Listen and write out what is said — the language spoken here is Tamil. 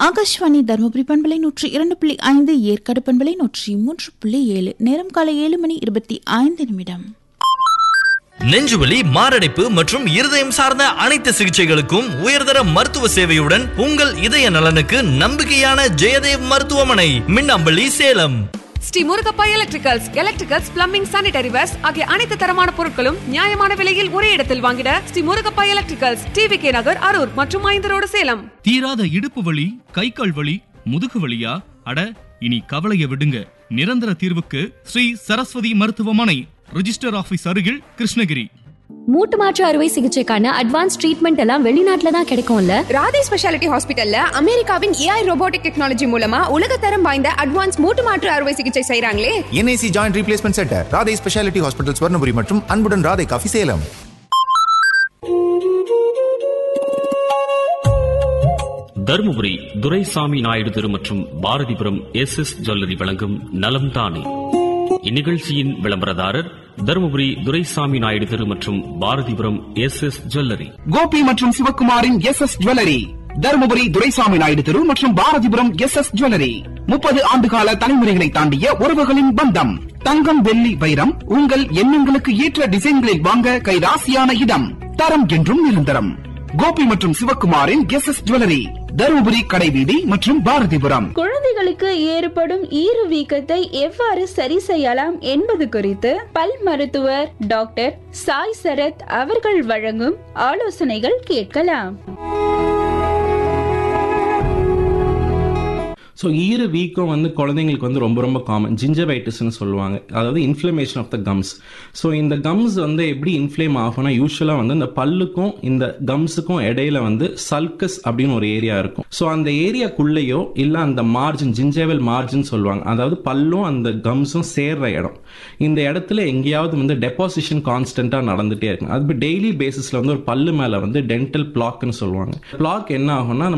ஆகாஷ்வாணி தருமபுரி பண்பலை நூற்றி இரண்டு புள்ளி ஐந்து ஏற்காடு பண்பலை நூற்றி மூன்று புள்ளி ஏழு நேரம் காலை ஏழு மணி இருபத்தி ஐந்து நிமிடம் நெஞ்சுவலி மாரடைப்பு மற்றும் இருதயம் சார்ந்த அனைத்து சிகிச்சைகளுக்கும் உயர்தர மருத்துவ சேவையுடன் உங்கள் இதய நலனுக்கு நம்பிக்கையான ஜெயதேவ் மருத்துவமனை Minnampalli Salem Sri Murugappa electricals electricals plumbing sanitary wares ஆகிய அனைத்து தரமான பொருட்களும் நியாயமான விலையில் ஒரே இடத்தில் வாங்கிட Sri Murugappa electricals TV K Nagar Harur மற்றும் ஐந்தரோடு சேலம் தீராத இடுப்பு வலி கை கால் வலி முதுகு வலியா அட இனி கவலைய விடுங்க நிரந்தர தீர்வுக்கு ஸ்ரீ சரஸ்வதி மருத்துவமனை ரிஜிஸ்டர் ஆபீஸ் அருகில் கிருஷ்ணகிரி மூட்டு மாற்று அறுவை சிகிச்சைக்கான அட்வான்ஸ் ட்ரீட்மெண்ட் எல்லாம் வெளிநாட்டுல தான் கிடைக்கும்ல ராதே ஸ்பெஷாலிட்டி ஹாஸ்பிட்டல்ல அமெரிக்காவின் ஏஐ ரோபோட்டிக் டெக்னாலஜி மூலமா உலகத்தரம் வாய்ந்த அட்வான்ஸ் மூட்டு மாற்று அறுவை சிகிச்சை செய்றாங்களே NIC joint replacement centre Radhai speciality hospital Swarnapuri மற்றும் அன்புடன் ராதை காஃபி சேலம் தருமபுரி துரைசாமி நாயுடு தெரு மற்றும் பாரதிபுரம் எஸ் எஸ் ஜுவல்லரி வழங்கும் நலம் தானே இந்நிகழ்ச்சியின் விளம்பரதாரர் தருமபுரி துரைசாமி நாயுடு தெரு மற்றும் Bharathipuram S S jewellery Gopi மற்றும் சிவகுமாரின் S S jewellery Dharmapuri Duraisamy Naidu தெரு மற்றும் பாரதிபுரம் எஸ் எஸ் ஜுவல்லரி முப்பது ஆண்டுகால தலைமுறைகளை தாண்டிய உறவுகளின் பந்தம் தங்கம் வெள்ளி வைரம் உங்கள் எண்ணங்களுக்கு ஏற்ற டிசைன்களில் வாங்க கைராசியான இடம் தரம் என்றும் நிரந்தரம் கோபி மற்றும் சிவகுமாரின் எஸ் எஸ் ஜுவல்லரி தருமபுரி கடைவீதி மற்றும் பாரதிபுரம் குழந்தைகளுக்கு ஏற்படும் ஈறு வீக்கத்தை எவ்வாறு சரி செய்யலாம் என்பது குறித்து பல் மருத்துவர் டாக்டர் சாய் சரத் அவர்கள் வழங்கும் ஆலோசனைகள் கேட்கலாம் ஸோ ஈர வீக்கம் வந்து குழந்தைங்களுக்கு வந்து ரொம்ப ரொம்ப காமன் ஜிஞ்சவைட்டிஸ்னு சொல்லுவாங்க அதாவது inflammation of the gums so இந்த கம்ஸ் வந்து எப்படி இன்ஃப்ளேம் ஆகும்னா யூஸ்வலாக வந்து இந்த பல்லுக்கும் இந்த கம்ஸுக்கும் இடையில வந்து சல்கஸ் அப்படின்னு ஒரு ஏரியா இருக்கும் ஸோ அந்த ஏரியாக்குள்ளேயோ இல்லை அந்த மார்ஜின் ஜிஞ்சேவல் மார்ஜின் சொல்லுவாங்க அதாவது பல்லும் அந்த கம்ஸும் சேர்ற இடம் இந்த இடத்துல எங்கேயாவது வந்து டெபாசிஷன் கான்ஸ்டண்ட்டாக நடந்துகிட்டே இருக்கும் அது டெய்லி பேசிஸில் வந்து ஒரு பல்லு மேலே வந்து டென்டல் பிளாக்னு சொல்லுவாங்க பிளாக் என்ன ஆகும்னா